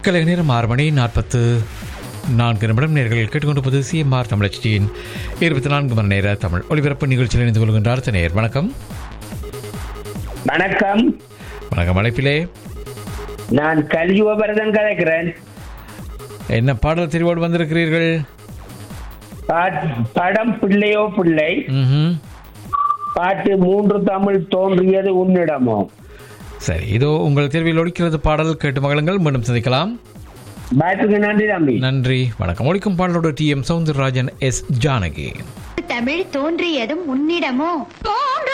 கலை நேரம் ஆறு மணி நாற்பத்து நான்கு நிமிடம் நேர்கள் கேட்டுக்கொண்டிருப்பது சிஎம்ஆர் தமிழச்சியின் இருபத்தி நான்கு மணி நேர தமிழ் ஒலிபரப்பு நிகழ்ச்சியில் இணைந்து கொள்கின்றார் நேர் வணக்கம் வணக்கம் வணக்கம் அழைப்பிலே நான் கலியுகபரதன் கலைக்கிறேன் என்ன பாடல் தெரிவோடு வந்திருக்கிறீர்கள் பாட்- படம் பிள்ளையோ பிள்ளை ம்ஹும். பாட்டு மூன்று தமிழ் தோன்றியது உன்னிடமோ சரி இதோ உங்கள் தேர்வில் ஒழிக்கிறது பாடல் கேட்டு மகளுங்கள் மீண்டும் சந்திக்கலாம் பாட்டுக்கு நன்றி தம்பி நன்றி வணக்கம் ஒழிக்கும் பாடலோட T M Soundararajan S Janaki தமிழ் தோன்றியதும் உன்னிடமோ தோன்ற